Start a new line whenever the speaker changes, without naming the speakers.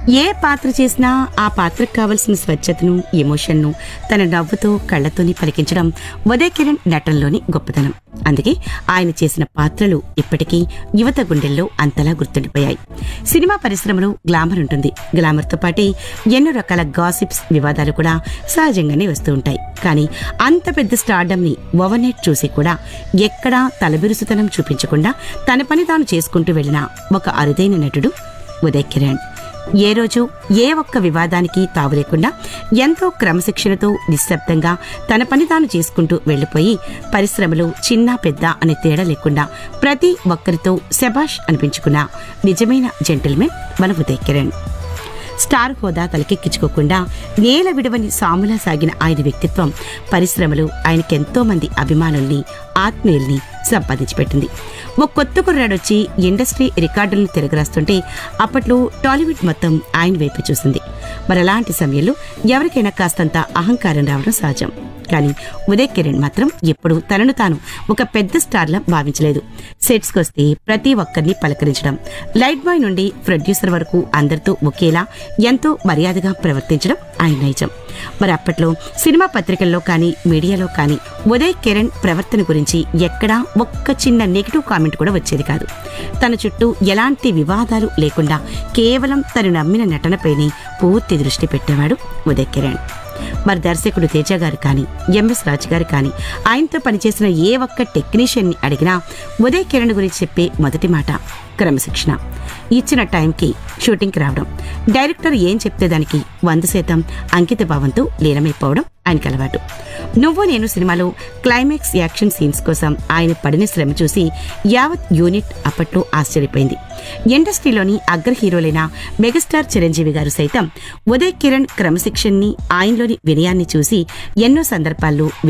ఏ పాత్ర చేసినా ఆ పాత్రకు కావలసిన స్వచ్ఛతను ఎమోషన్ను తన నవ్వుతో కళ్ళతోని పలికించడం ఉదయ్ కిరణ్ నటనలోని గొప్పతనం అందుకే ఆయన చేసిన పాత్రలు ఇప్పటికీ యువత గుండెల్లో అంతలా గుర్తుండిపోయాయి సినిమా పరిశ్రమలో గ్లామర్ ఉంటుంది గ్లామర్తో పాటే ఎన్నో రకాల గాసిప్స్ వివాదాలు కూడా సహజంగానే వస్తూ ఉంటాయి కానీ అంత పెద్ద స్టార్డమ్ని ఓవర్నైట్ చూసి కూడా ఎక్కడా తలబిరుసుతనం చూపించకుండా తన పని తాను చేసుకుంటూ వెళ్ళిన ఒక అరుదైన నటుడు ఉదయ్ కిరణ్ ఏ రోజు ఏ ఒక్క వివాదానికి తావు లేకుండా ఎంతో క్రమశిక్షణతో నిశ్శబ్దంగా తన పని తాను చేసుకుంటూ వెళ్లిపోయి పరిశ్రమలో చిన్న పెద్ద అనే తేడా లేకుండా ప్రతి ఒక్కరితో శబాష్ అనిపించుకున్న నిజమైన జెంటిల్మెన్ మన ఉదయ్ కిరణ్ స్టార్ హోదా తలకెక్కించుకోకుండా నేల విడవని సాములా సాగిన ఆయన వ్యక్తిత్వం పరిశ్రమలో ఆయనకెంతో మంది అభిమానుల్ని ఆత్మీయుల్ని సంపాదించి పెట్టింది ఓ కొత్త కుర్రాడొచ్చి ఇండస్ట్రీ రికార్డులను తిరగరాస్తుంటే అప్పట్లో టాలీవుడ్ మొత్తం ఆయన వైపు చూసింది మరి అలాంటి సమయంలో ఎవరికైనా కాస్తంత అహంకారం రావడం సహజం కానీ ఉదయ్ కిరణ్ మాత్రం ఎప్పుడూ తనను తాను ఒక పెద్ద స్టార్లా భావించలేదు సెట్స్కి వస్తే ప్రతి ఒక్కరిని పలకరించడం లైట్ బాయ్ నుండి ప్రొడ్యూసర్ వరకు అందరితో ఒకేలా ఎంతో మర్యాదగా ప్రవర్తించడం ఆయన నైజం మరి అప్పట్లో సినిమా పత్రికల్లో కానీ మీడియాలో కానీ ఉదయ్ కిరణ్ ప్రవర్తన గురించి ఎక్కడా ఒక్క చిన్న నెగిటివ్ కామెంట్ కూడా వచ్చేది కాదు తన చుట్టూ ఎలాంటి వివాదాలు లేకుండా కేవలం తను నమ్మిన నటనపైనే పూర్తి దృష్టి పెట్టేవాడు ఉదయ్ కిరణ్ మరి దర్శకుడు తేజ గారు కానీ ఎంఎస్ రాజు గారు కానీ ఆయనతో పనిచేసిన ఏ ఒక్క టెక్నీషియన్ని అడిగినా ఉదయ్ కిరణ్ గురించి చెప్పే మొదటి మాట క్రమశిక్షణ ఇచ్చిన టైంకి షూటింగ్కి రావడం డైరెక్టర్ ఏం చెప్తే దానికి వంద శాతం అంకిత భావంతో లీనమైపోవడం ఆయనకి అలవాటు నువ్వు నేను సినిమాలో క్లైమాక్స్ యాక్షన్ సీన్స్ కోసం ఆయన పడిన శ్రమ చూసి యావత్ యూనిట్ అప్పట్లో ఆశ్చర్యపోయింది ఇండస్ట్రీలోని అగ్ర హీరోలైన మెగాస్టార్ చిరంజీవి గారు సైతం ఉదయ్ కిరణ్ క్రమశిక్షణని ఆయనలోని వినయాన్ని చూసి ఎన్నో సందర్భాల్లో